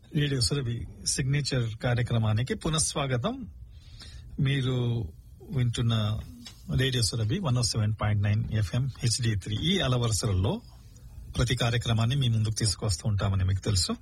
radio Surabhi signature కార్యక్రమానికి పునఃస్వాగతం మీరు వింటున్న radio Surabhi one O seven point nine FM HD three ఈ అలవరుసలలో ప్రతి కార్యక్రమాన్ని మీ ముందుకు తీసుకొస్తూ ఉంటామని మీకు తెలుసు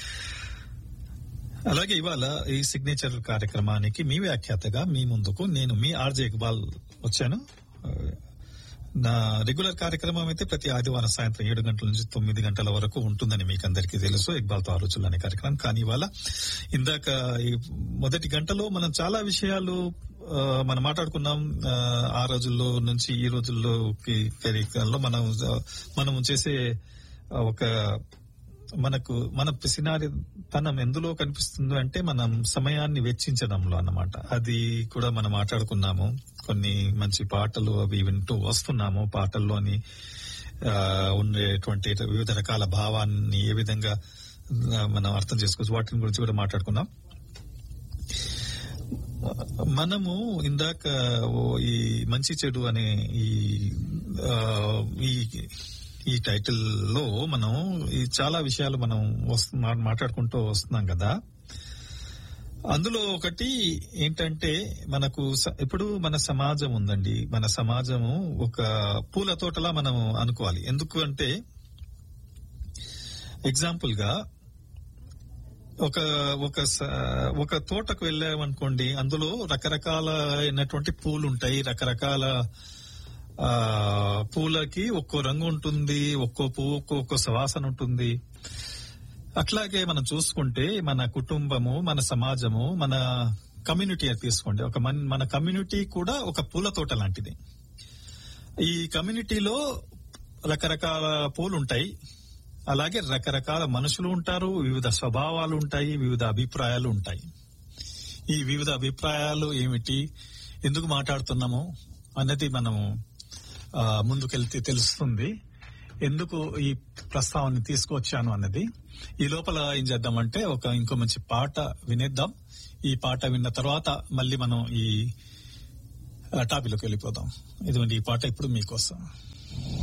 అలాగే ఇవాళ ఈ సిగ్నేచర్ కార్యక్రమానికి మీ వ్యాఖ్యాతగా మీ ముందుకు నేను మీ ఆర్జే ఇక్బాల్ వచ్చాను నా రెగ్యులర్ కార్యక్రమం అయితే ప్రతి ఆదివారం సాయంత్రం ఏడు గంటల నుంచి తొమ్మిది గంటల వరకు ఉంటుందని మీకు అందరికీ తెలుసు ఇక్బాల్ తో ఆలోచనలు అనే కార్యక్రమం కానీ ఇవాళ ఇందాక ఈ మొదటి గంటలో మనం చాలా విషయాలు ఆ, మనం మాట్లాడుకున్నాం ఆ, ఆ రోజుల్లో నుంచి ఈ రోజుల్లోకి కార్యక్రమంలో మనం మనం చేసే ఆ, ఒక మనకు మన పిసినారి తనం ఎందులో కనిపిస్తుంది అంటే మనం సమయాన్ని వెచ్చించడంలో అన్నమాట అది కూడా మనం మాట్లాడుకున్నాము కొన్ని మంచి పాటలు అవి వింటూ వస్తున్నాము పాటల్లోని ఆ, ఉండేటువంటి వివిధ రకాల భావాన్ని ఏ విధంగా ఆ, మనం అర్థం చేసుకోవచ్చు వాటిని గురించి కూడా మాట్లాడుకున్నాం మనము ఇందాక ఓ ఈ మంచి చెడు అనే ఈ ఆ, ఈ ఈ టైటిల్ లో మనం ఈ చాలా విషయాలు మనం వస్తు- మా- మాట్లాడుకుంటూ వస్తున్నాం కదా అందులో ఒకటి ఏంటంటే మనకు స- ఇప్పుడు మన సమాజం ఉందండి మన సమాజము ఒక పూల తోటలా మనం అనుకోవాలి ఎందుకు అంటే ఎగ్జాంపుల్ గా ఒక ఒక స- ఒక తోటకు వెళ్ళామనుకోండి అందులో రకరకాలైనటువంటి పూలు ఉంటాయి రకరకాల ఆ పూలకి ఒక్కో రంగు ఉంటుంది ఒక్కో పువ్వు ఒక్కో సువాసన ఉంటుంది అట్లాగే మనం చూసుకుంటే మన కుటుంబము మన సమాజము మన కమ్యూనిటీ అది తీసుకోండి ఒక మన మన కమ్యూనిటీ కూడా ఒక పూల తోట లాంటిది ఈ కమ్యూనిటీలో రకరకాల పూలు ఉంటాయి అలాగే రకరకాల మనుషులు ఉంటారు వివిధ స్వభావాలు ఉంటాయి వివిధ అభిప్రాయాలు ఉంటాయి ఈ వివిధ అభిప్రాయాలు ఏమిటి ఎందుకు మాట్లాడుతున్నాము అన్నది మనము ఆ, ముందుకెళ్తే తెలుస్తుంది ఎందుకు ఈ ప్రస్తావన తీసుకొచ్చాను అన్నది ఈ లోపల ఏం చేద్దామంటే ఒక ఇంకో మంచి పాట వినేద్దాం ఈ పాట విన్న తర్వాత మళ్ళీ మనం ఈ టాపిక్లోకి వెళ్ళిపోదాం ఇదిగోండి ఈ పాట ఇప్పుడు మీకోసం